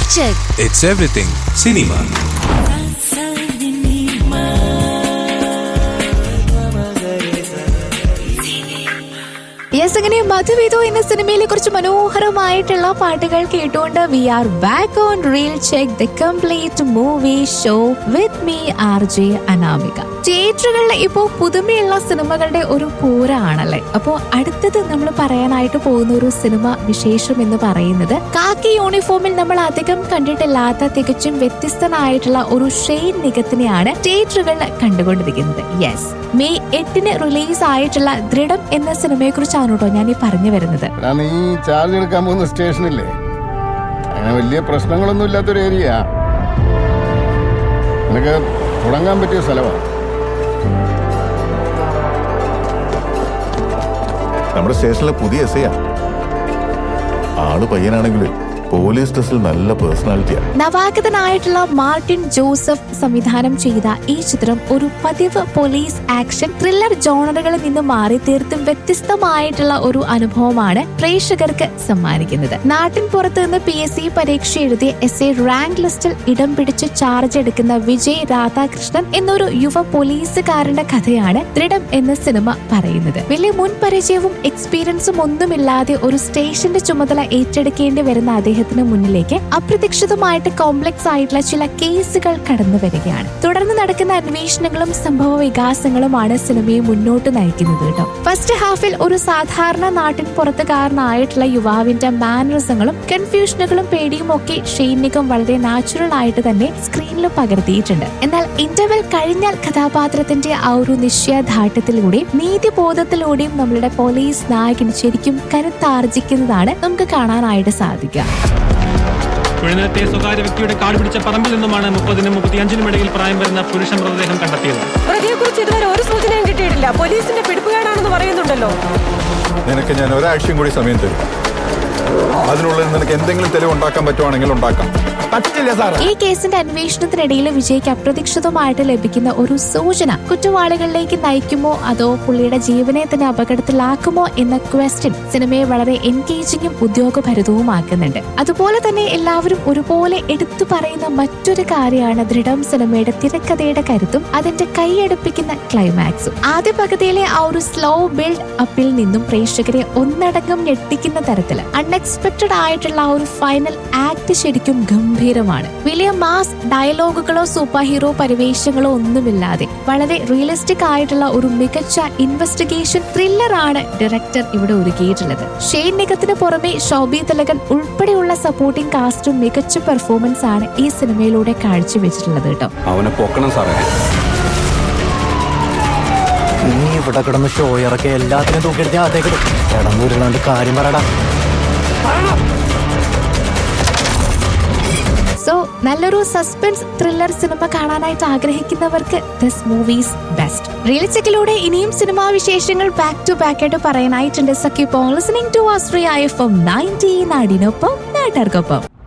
check. It's everything cinema. Yes അങ്ങനെ മധുവിധു എന്ന സിനിമയിലെ കുറച്ച് മനോഹരമായിട്ടുള്ള പാട്ടുകൾ കേട്ടുകൊണ്ട് we are back on reel check the complete movie show with me R J Anamika തിയേറ്ററുകളിൽ ഇപ്പോൾ പുതുമയുള്ള സിനിമകളുടെ ഒരു പൂരമാണല്ലേ അപ്പോൾ അടുത്തത് നമ്മൾ പറയാനായിട്ട് പോകുന്ന ഒരു സിനിമ വിശേഷം എന്ന് പറയുന്നത് കാക്കി യൂണിഫോമിൽ നമ്മൾ അധികം കണ്ടിട്ടില്ലാത്ത തികച്ചും വ്യത്യസ്തനായിട്ടുള്ള ഒരു ഷെയ്ൻ നികത്തിനെയാണ് തിയേറ്ററുകളിൽ കണ്ടുകൊണ്ടിരിക്കുന്നത് യെസ് മെയ് എട്ടിന് റിലീസ് ആയിട്ടുള്ള ദൃഢം എന്ന സിനിമയെ കുറിച്ചാണ് കേട്ടോ ഞാൻ ഈ പറഞ്ഞു വരുന്നത് എടാ നീ ചാർജ് എടുക്കാൻ പോകുന്ന സ്റ്റേഷനില്ലേ അങ്ങനെ വലിയ പ്രശ്നങ്ങളൊന്നും ഇല്ലാത്തൊരു ഏരിയ നിനക്ക് തുടങ്ങാൻ പറ്റിയ സ്ഥലമാണ് നമ്മുടെ സ്റ്റേഷനിലെ പുതിയ എസ് ഐ ആള് പയ്യനാണെങ്കിലും പോലീസ് ഡ്രസ്സിൽ നല്ല പേഴ്സണാലിറ്റിയാ നവാഗതനായിട്ടുള്ള മാർട്ടിൻ ജോസഫ് സംവിധാനം ചെയ്ത ഈ ചിത്രം ഒരു പതിവ് പോലീസ് ആക്ഷൻ ത്രില്ലർ ജോണറുകളിൽ നിന്ന് മാറി തീർത്തും വ്യത്യസ്തമായിട്ടുള്ള ഒരു അനുഭവമാണ് പ്രേക്ഷകർക്ക് സമ്മാനിക്കുന്നത് നാട്ടിൻ പുറത്ത് നിന്ന് പി എസ് സി പരീക്ഷ എഴുതിയ എസ് എ റാങ്ക് ലിസ്റ്റിൽ ഇടം പിടിച്ച് ചാർജ് എടുക്കുന്ന വിജയ് രാധാകൃഷ്ണൻ എന്നൊരു യുവ പോലീസുകാരന്റെ കഥയാണ് ദൃഢം എന്ന സിനിമ പറയുന്നത് വലിയ മുൻ പരിചയവും എക്സ്പീരിയൻസും ഒന്നുമില്ലാതെ ഒരു സ്റ്റേഷന്റെ ചുമതല ഏറ്റെടുക്കേണ്ടി വരുന്ന അദ്ദേഹത്തിന് മുന്നിലേക്ക് അപ്രതീക്ഷിതമായിട്ട് കോംപ്ലക്സ് ആയിട്ടുള്ള ചില കേസുകൾ കടന്നു വരികയാണ് തുടർന്ന് നടക്കുന്ന അന്വേഷണങ്ങളും സംഭവ വികാസങ്ങളുമാണ് സിനിമയെ മുന്നോട്ട് നയിക്കുന്നത് കേട്ടോ ഫസ്റ്റ് ഹാഫിൽ ഒരു സാധാരണ നാട്ടിൻ പുറത്തുകാരനായിട്ടുള്ള യുവാവിന്റെ മാനറിസങ്ങളും കൺഫ്യൂഷനുകളും പേടിയും ഒക്കെ ഷെയ്നികം വളരെ നാച്ചുറൽ ആയിട്ട് തന്നെ സ്ക്രീനിൽ പകർത്തിയിട്ടുണ്ട് എന്നാൽ ഇന്റർവെൽ കഴിഞ്ഞാൽ കഥാപാത്രത്തിന്റെ ആ ഒരു നിശ്ചയദാർഢ്യത്തിലൂടെയും നീതിബോധത്തിലൂടെയും നമ്മളുടെ പോലീസ് നായകൻ ശരിക്കും കരുത്താർജിക്കുന്നതാണ് നമുക്ക് കാണാനായിട്ട് സാധിക്കുക കുഴിനത്തെ സ്വകാര്യ വ്യക്തിയുടെ കാട് പിടിച്ച പറമ്പിൽ നിന്നുമാണ് മുപ്പതിനും മുപ്പത്തിയഞ്ചിനും ഇടയിൽ പ്രായം വരുന്ന പുരുഷ മൃതദേഹം കണ്ടെത്തിയത് പ്രതിയെക്കുറിച്ച് ഇതുവരെ ഒരു സൂചനയും കിട്ടിയിട്ടില്ല പോലീസിന്റെ പിടിപ്പുകേടാണെന്ന് പറയുന്നുണ്ടല്ലോ നിനക്ക് ഞാൻ ഒരാഴ്ചയും കൂടി സമയം തരും അതിനുള്ളിൽ നിനക്ക് എന്തെങ്കിലും തെളിവ് ഉണ്ടാക്കാൻ പറ്റുവാണെങ്കിൽ ഉണ്ടാക്കാം പറ്റില്ല സാർ ഈ കേസിന്റെ അന്വേഷണത്തിനിടയിൽ വിജയ്ക്ക് അപ്രതീക്ഷിതമായിട്ട് ലഭിക്കുന്ന ഒരു സൂചന കുറ്റവാളികളിലേക്ക് നയിക്കുമോ അതോ പുള്ളിയുടെ ജീവനെ തന്നെ അപകടത്തിലാക്കുമോ എന്ന ക്വസ്റ്റ്യൻ സിനിമയെ വളരെ എൻഗേജിങ്ങും ഉദ്യോഗഭരിതവുമാക്കുന്നുണ്ട് അതുപോലെ തന്നെ എല്ലാവരും ഒരുപോലെ എടുത്തു പറയുന്ന മറ്റൊരു കാര്യമാണ് ദൃഢം സിനിമയുടെ തിരക്കഥയുടെ കരുത്തും അതിന്റെ കൈയടുപ്പിക്കുന്ന ക്ലൈമാക്സും ആദ്യ പകുതിയിലെ ആ ഒരു സ്ലോ ബിൽഡ് അപ്പിൽ നിന്നും പ്രേക്ഷകരെ ഒന്നടങ്കം ഞെട്ടിക്കുന്ന തരത്തിൽ അൺഎക്സ്പെക്ടഡ് ആയിട്ടുള്ള ആ ഒരു ഫൈനൽ ആക്ട് ശരിക്കും ഗംഭീരമാണ് വലിയ മാസ് ഡയലോഗുകളോ സൂപ്പർ ഹീറോ പരിവേഷങ്ങളോ ഒന്നുമില്ലാതെ വളരെ റിയലിസ്റ്റിക് ആയിട്ടുള്ള ഒരു മികച്ച ഇൻവെസ്റ്റിഗേഷൻ ത്രില്ലർ ആണ് ഡയറക്ടർ ഇവിടെ ഒരുക്കിയിട്ടുള്ളത് ഷെയ്ൻ നിഗത്തിന് പുറമെ ശോഭി തിലകൻ ഉൾപ്പെടെയുള്ള സപ്പോർട്ടിംഗ് കാസ്റ്റും മികച്ച പെർഫോമൻസ് ആണ് ഈ സിനിമയിലൂടെ കാഴ്ചവെച്ചിട്ടുള്ളത് കേട്ടോ അവനെ പൊക്കണം സാറേ നീ ഇവിടെ കിടന്ന് ഷോ ഇറക്കി എല്ലാത്തിനും തൂക്കിയെടുത്ത് അതേക്ക് കിടന്നുരുളാണ്ട് കാര്യം പറയടാ സോ നല്ലൊരു സസ്പെൻസ് ത്രില്ലർ സിനിമ കാണാനായിട്ട് ആഗ്രഹിക്കുന്നവർക്ക് ദിസ് മൂവീസ് ബെസ്റ്റ് റിയൽ ചെക്കിലൂടെ ഇനിയും സിനിമാ വിശേഷങ്ങൾ ബാക്ക് ടു ബാക്ക് ആയിട്ട് പറയാനായിട്ടുണ്ട് സഖ്യപ്പോൾ ലിസണിംഗ് ടു ആസ്ട്രിയ എഫ് എം നയൻറ്റീൻ നാടിനൊപ്പം നാട്ടുകാർക്കൊപ്പം